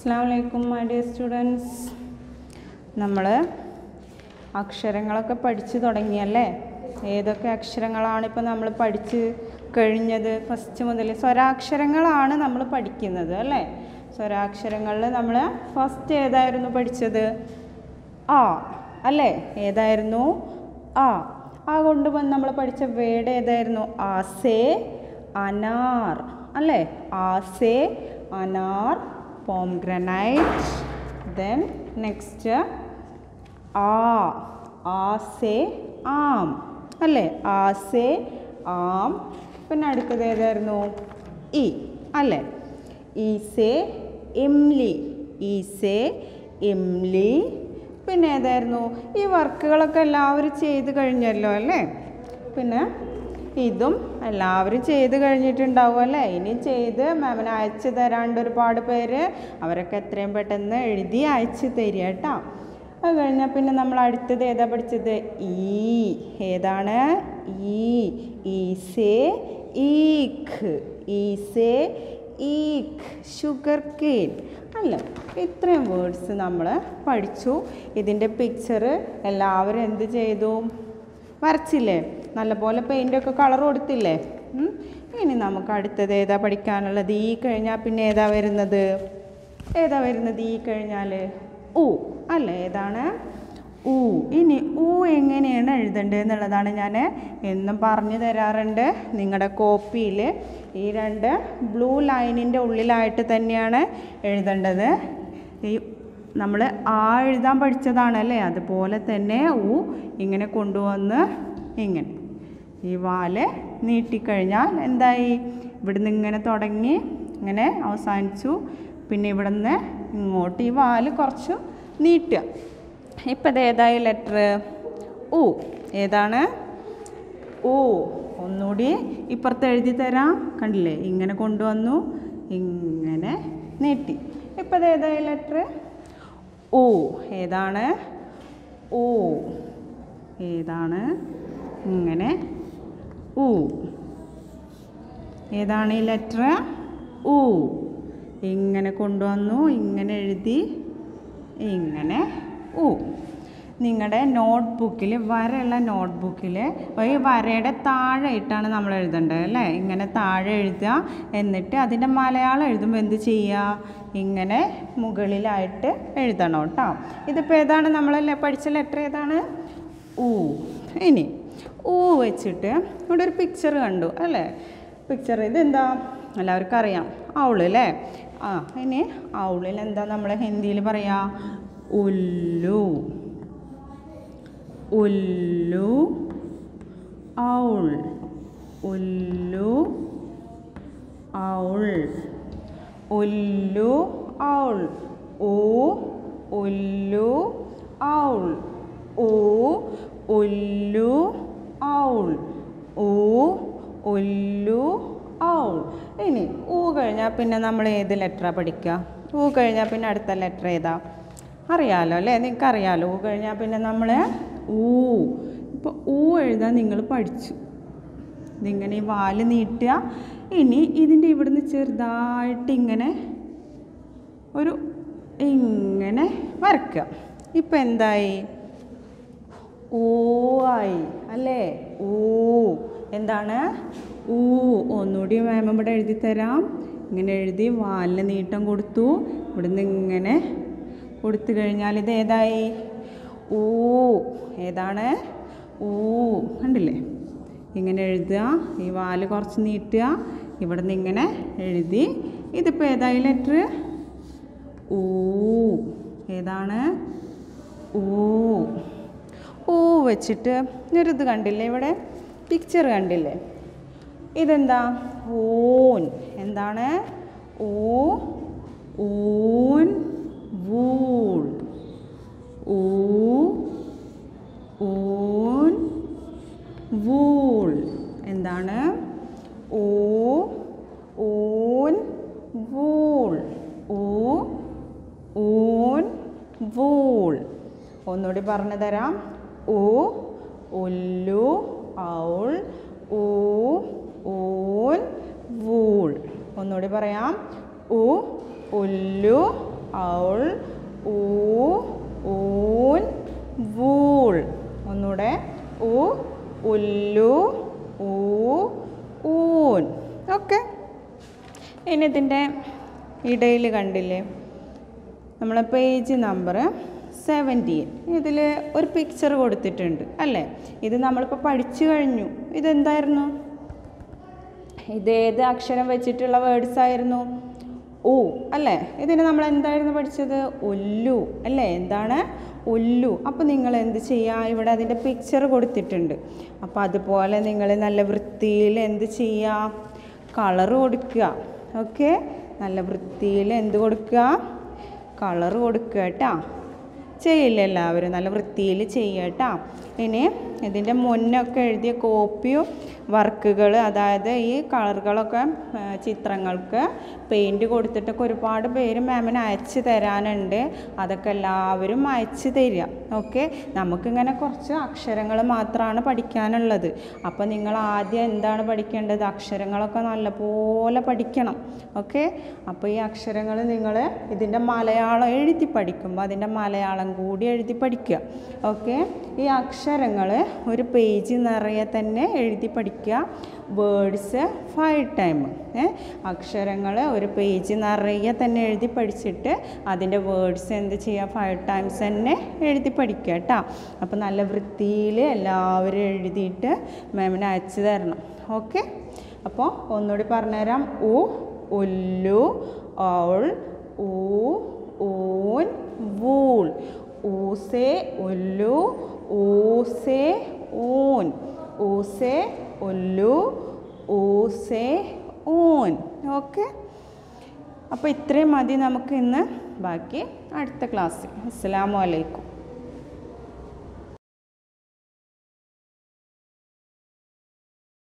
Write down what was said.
അസ്സാം വലൈക്കും my dear students നമ്മൾ അക്ഷരങ്ങളൊക്കെ പഠിച്ചു തുടങ്ങിയല്ലേ ഏതൊക്കെ അക്ഷരങ്ങളാണ് ഇപ്പോൾ നമ്മൾ പഠിച്ച് കഴിഞ്ഞത് ഫസ്റ്റ് മുതൽ സ്വരാക്ഷരങ്ങളാണ് നമ്മൾ പഠിക്കുന്നത് അല്ലേ സ്വരാക്ഷരങ്ങളിൽ നമ്മൾ ഫസ്റ്റ് ഏതായിരുന്നു പഠിച്ചത് ആ അല്ലേ ഏതായിരുന്നു ആ ആ കൊണ്ടുവന്ന് നമ്മൾ പഠിച്ച വേർഡ് ഏതായിരുന്നു ആസേ അനാർ അല്ലേ ആസേ അനാർ പോംഗ്രനൈറ്റ് ദെൻ നെക്സ്റ്റ് ആ ആസേ ആം അല്ലേ ആസേ ആം പിന്നെ അടുത്തത് ഏതായിരുന്നു ഇ അല്ലേ ഈസേ ഇംലി ഈസേ ഇംലി പിന്നെ ഏതായിരുന്നു ഈ വർക്കുകളൊക്കെ എല്ലാവരും ചെയ്ത് കഴിഞ്ഞല്ലോ അല്ലേ പിന്നെ ഇതും എല്ലാവരും ചെയ്ത് കഴിഞ്ഞിട്ടുണ്ടാവും അല്ലേ ഇനി ചെയ്ത് മാമിന് അയച്ചു തരാണ്ട് ഒരുപാട് പേര് അവരൊക്കെ എത്രയും പെട്ടെന്ന് എഴുതി അയച്ചു തരിക കേട്ടോ അത് കഴിഞ്ഞാൽ പിന്നെ നമ്മൾ അടുത്തത് ഏതാ പഠിച്ചത് ഈ ഏതാണ് ഈ ഈസേ ഈഖ് ഈസേ ഈഖ് ഷുഗർ കെയിൻ അല്ല ഇത്രയും വേർഡ്സ് നമ്മൾ പഠിച്ചു ഇതിൻ്റെ പിക്ചർ എല്ലാവരും എന്ത് ചെയ്തു വരച്ചില്ലേ നല്ലപോലെ പെയിൻ്റൊക്കെ കളർ കൊടുത്തില്ലേ ഉം. ഇനി നമുക്ക് അടുത്തത് ഏതാ പഠിക്കാനുള്ളത് ഈ കഴിഞ്ഞാൽ പിന്നെ ഏതാ വരുന്നത് ഏതാ വരുന്നത് ഈ കഴിഞ്ഞാൽ ഉ അല്ലേ ഏതാണ് ഊ ഇനി ഊ എങ്ങനെയാണ് എഴുതേണ്ടത് എന്നുള്ളതാണ് ഞാൻ എന്നും പറഞ്ഞു തരാറുണ്ട് നിങ്ങളുടെ കോപ്പിയിൽ ഈ രണ്ട് ബ്ലൂ ലൈനിൻ്റെ ഉള്ളിലായിട്ട് തന്നെയാണ് എഴുതേണ്ടത് ഈ നമ്മൾ ആ എഴുതാൻ പഠിച്ചതാണ് അല്ലേ അതുപോലെ തന്നെ ഊ ഇങ്ങനെ കൊണ്ടുവന്ന് ഇങ്ങനെ ഈ വാല് നീട്ടിക്കഴിഞ്ഞാൽ എന്തായി ഇവിടുന്ന് ഇങ്ങനെ തുടങ്ങി ഇങ്ങനെ അവസാനിച്ചു പിന്നെ ഇവിടുന്ന് ഇങ്ങോട്ട് ഈ വാല് കുറച്ച് നീട്ടുക ഇപ്പം ഇത് ഏതായി ലെറ്റർ ഊ ഏതാണ് ഊ ഒന്നുകൂടി ഇപ്പുറത്ത് എഴുതി തരാം കണ്ടില്ലേ ഇങ്ങനെ കൊണ്ടുവന്നു ഇങ്ങനെ നീട്ടി ഇപ്പം ഇത് ഏതായി ലെറ്റർ ഊ ഏതാണ് ഊ ഏതാണ് ഇങ്ങനെ ഊ ഏതാണ് ഈ ലെറ്റർ ഊ ഇങ്ങനെ കൊണ്ടുവന്നു ഇങ്ങനെ എഴുതി ഇങ്ങനെ ഊ നിങ്ങളുടെ നോട്ട് ബുക്കിൽ വരയുള്ള നോട്ട് ബുക്കിൽ ഈ വരയുടെ താഴെ ഇട്ടാണ് നമ്മൾ എഴുതേണ്ടത് അല്ലേ ഇങ്ങനെ താഴെ എഴുതുക എന്നിട്ട് അതിൻ്റെ മലയാളം എഴുതുമ്പോൾ എന്ത് ചെയ്യുക ഇങ്ങനെ മുകളിലായിട്ട് എഴുതണം കേട്ടോ ഇതിപ്പോൾ ഏതാണ് നമ്മളല്ലേ പഠിച്ച ലെറ്റർ ഏതാണ് ഊ ഇനി ഊ വെച്ചിട്ട് ഇവിടെ ഒരു പിക്ചർ കണ്ടു അല്ലേ പിക്ചർ ഇതെന്താ എല്ലാവർക്കും അറിയാം ഔള് അല്ലേ ആ ഇനി ഔളിൽ എന്താ നമ്മൾ ഹിന്ദിയിൽ പറയാ ഉല്ലു ഉല്ലു ഔൾ ഉല്ലു ഔൾ ഉല്ലു ഔൾ ഓ ഉല്ലു ഔൾ ഓ ഉല്ലു ഔൾ ഓ ഉല്ലു ഔൾ ഇനി ഊ കഴിഞ്ഞാൽ പിന്നെ നമ്മൾ ഏത് ലെറ്ററാണ് പഠിക്കുക ഊ കഴിഞ്ഞാൽ പിന്നെ അടുത്ത ലെറ്റർ ഏതാ അറിയാലോ അല്ലേ നിങ്ങൾക്ക് അറിയാലോ ഊ കഴിഞ്ഞാൽ പിന്നെ നമ്മൾ ഊ ഇപ്പോൾ ഊ എഴുതാൻ നിങ്ങൾ പഠിച്ചു ഇതിങ്ങനെ ഈ വാല് നീട്ടുക ഇനി ഇതിൻ്റെ ഇവിടുന്ന് ചെറുതായിട്ട് ഇങ്ങനെ ഒരു ഇങ്ങനെ വരയ്ക്കുക ഇപ്പം എന്തായി ഊ ആയി അല്ലേ ഊ എന്താണ് ഊ ഒന്നുകൂടി മാം ഇവിടെ എഴുതി തരാം ഇങ്ങനെ എഴുതി വാലിന് നീട്ടം കൊടുത്തു ഇവിടുന്ന് ഇങ്ങനെ കൊടുത്തു കഴിഞ്ഞാൽ ഇത് ഏതായി ഊ ഏതാണ് ഊ കണ്ടില്ലേ ഇങ്ങനെ എഴുതുക ഈ വാല് കുറച്ച് നീട്ടുക ഇവിടുന്ന് ഇങ്ങനെ എഴുതി ഇതിപ്പോൾ ഏതായി ലെറ്റർ ഊ ഏതാണ് ഊ ഊ വെച്ചിട്ട് ഒരിത് കണ്ടില്ലേ ഇവിടെ പിക്ചർ കണ്ടില്ലേ ഇതെന്താ ഊൻ എന്താണ് ഊ ഊൻ വൂൾ ഊ ഊൻ വൂൾ എന്താണ് ഊ ഊൻ വൂൾ ഊ ഊൻ വൂൾ ഒന്നുകൂടി പറഞ്ഞു തരാം ഊ ഉല്ലു ഔൾ ഊ ഊൻ വൂൾ ഒന്നുകൂടി പറയാം ഉ ഉല്ലു ഔൾ ഊ ഊൻ വൂൾ ഒന്നുകൂടെ ഉ ഉല്ലു ഊ ഊൻ ഓക്കെ ഇനി ഇതിൻ്റെ ഇടയിൽ കണ്ടില്ലേ നമ്മളെ പേജ് നമ്പർ സെവൻറ്റീൻ ഇതിൽ ഒരു പിക്ചർ കൊടുത്തിട്ടുണ്ട് അല്ലേ ഇത് നമ്മളിപ്പോൾ പഠിച്ചു കഴിഞ്ഞു ഇതെന്തായിരുന്നു ഇതേത് അക്ഷരം വെച്ചിട്ടുള്ള വേർഡ്സ് ആയിരുന്നു ഉ അല്ലേ ഇതിന് നമ്മൾ എന്തായിരുന്നു പഠിച്ചത് ഒല്ലു അല്ലേ എന്താണ് ഒല്ലു അപ്പോൾ നിങ്ങൾ എന്ത് ചെയ്യുക ഇവിടെ അതിൻ്റെ പിക്ചർ കൊടുത്തിട്ടുണ്ട് അപ്പോൾ അതുപോലെ നിങ്ങൾ നല്ല വൃത്തിയിൽ എന്ത് ചെയ്യുക കളർ കൊടുക്കുക ഓക്കെ നല്ല വൃത്തിയിൽ എന്ത് കൊടുക്കുക കളർ കൊടുക്കുക കേട്ടോ ചെയ്യില്ല എല്ലാവരും നല്ല വൃത്തിയിൽ ചെയ്യുക കേട്ടോ ഇനി ഇതിൻ്റെ മുന്നൊക്കെ എഴുതിയ കോപ്പിയും വർക്കുകൾ അതായത് ഈ കളറുകളൊക്കെ ആ, ചിത്രങ്ങൾക്ക് പെയിൻറ് കൊടുത്തിട്ടൊക്കെ ഒരുപാട് പേര് മാമിന് അയച്ചു തരാനുണ്ട് അതൊക്കെ എല്ലാവരും അയച്ചു തരിക ഓക്കെ നമുക്കിങ്ങനെ കുറച്ച് അക്ഷരങ്ങൾ മാത്രമാണ് പഠിക്കാനുള്ളത് അപ്പോൾ നിങ്ങൾ ആദ്യം എന്താണ് പഠിക്കേണ്ടത് അക്ഷരങ്ങളൊക്കെ നല്ലപോലെ പഠിക്കണം ഓക്കെ അപ്പോൾ ഈ അക്ഷരങ്ങൾ നിങ്ങൾ ഇതിൻ്റെ മലയാളം എഴുതി പഠിക്കുമ്പോൾ അതിൻ്റെ മലയാളം കൂടി എഴുതി പഠിക്കുക ഓക്കെ ഈ അക്ഷരങ്ങൾ ഒരു പേജ് നിറയെ തന്നെ എഴുതി പഠിക്കുക വേർഡ്സ് ഫൈവ് ടൈം അക്ഷരങ്ങൾ ഒരു പേജ് നിറയെ തന്നെ എഴുതി പഠിച്ചിട്ട് അതിൻ്റെ വേർഡ്സ് എന്ത് ചെയ്യുക ഫൈവ് ടൈംസ് തന്നെ എഴുതി പഠിക്കുക കേട്ടോ അപ്പോൾ നല്ല വൃത്തിയിൽ എല്ലാവരും എഴുതിയിട്ട് മാമിന് അയച്ചു തരണം ഓക്കെ അപ്പോൾ ഒന്നുകൂടി പറഞ്ഞുതരാം ഉ ഉല്ലു ഔൾ ഊ ഊൻ വൂൾ ഊസേ ഉല്ലു ഊസേ ഊൻ ഊസേ ഉല്ലു ഊസേ ഊൻ ഓക്കെ അപ്പോൾ ഇത്രയും മതി നമുക്ക് ഇന്ന് ബാക്കി അടുത്ത ക്ലാസ്സിൽ അസ്സാം വലൈക്കും